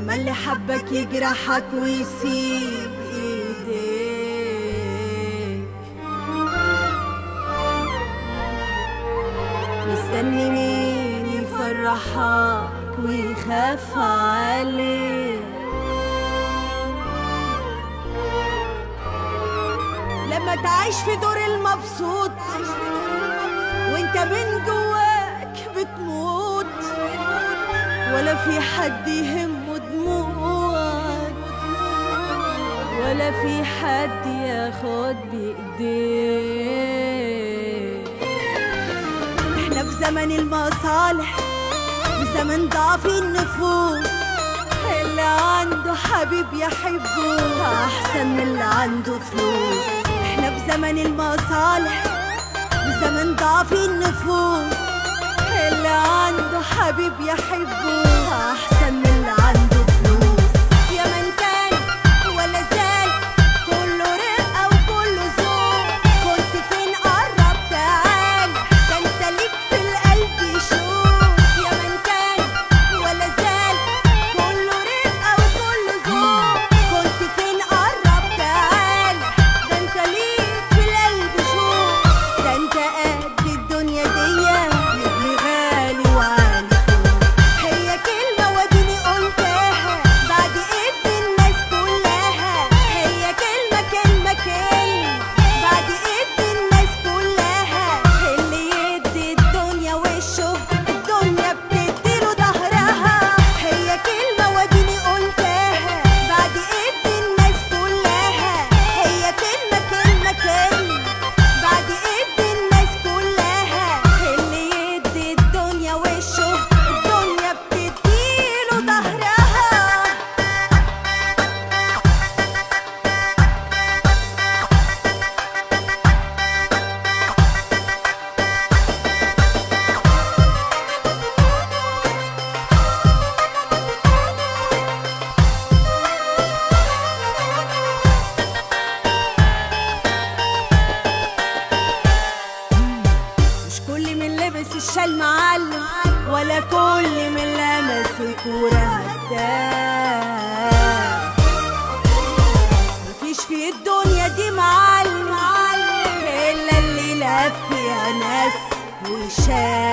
لما اللي حبك يجرحك ويسيب ايديك مستني مين يفرحك ويخاف عليك لما تعيش في دور المبسوط وانت من جواك بتموت ولا في حد يهمه دموعك ولا في حد ياخد بايديك احنا في زمن المصالح وزمن ضعف النفوس اللي عنده حبيب يحبه احسن من اللي عنده فلوس احنا في زمن المصالح وزمن ضعف النفوس اللي عنده حبيب يحبه احسن من اللي عنده فلوس يا من كان ولا زال كله رقه وكله ذوق كنت فين قرب تعال ده انت ليك في القلب شوق يا من كان ولا زال كله رقه وكله ذوق كنت فين قرب تعال ده انت ليك في القلب شوق ده انت قد الدنيا دي يا ابني غالي وعالي فوق هي كلمة واديني قلتها بعد اذن الناس كلها هي كلمة كلمة كلمة بعد اذن الناس كلها اللي يدي الدنيا وشه الدنيا بتديله ظهرها هي كلمة واديني قلتها بعد اذن الناس كلها هي كلمة كلمة كلمة بعد اذن الناس كلها اللي يدي الدنيا وشه الدنيا بتديله ظهرها مش كل من لبس الشال معلم ولا كل من لمس الكورة هداف مفيش في الدنيا دي معلم إلا اللي لف فيها ناس وشاف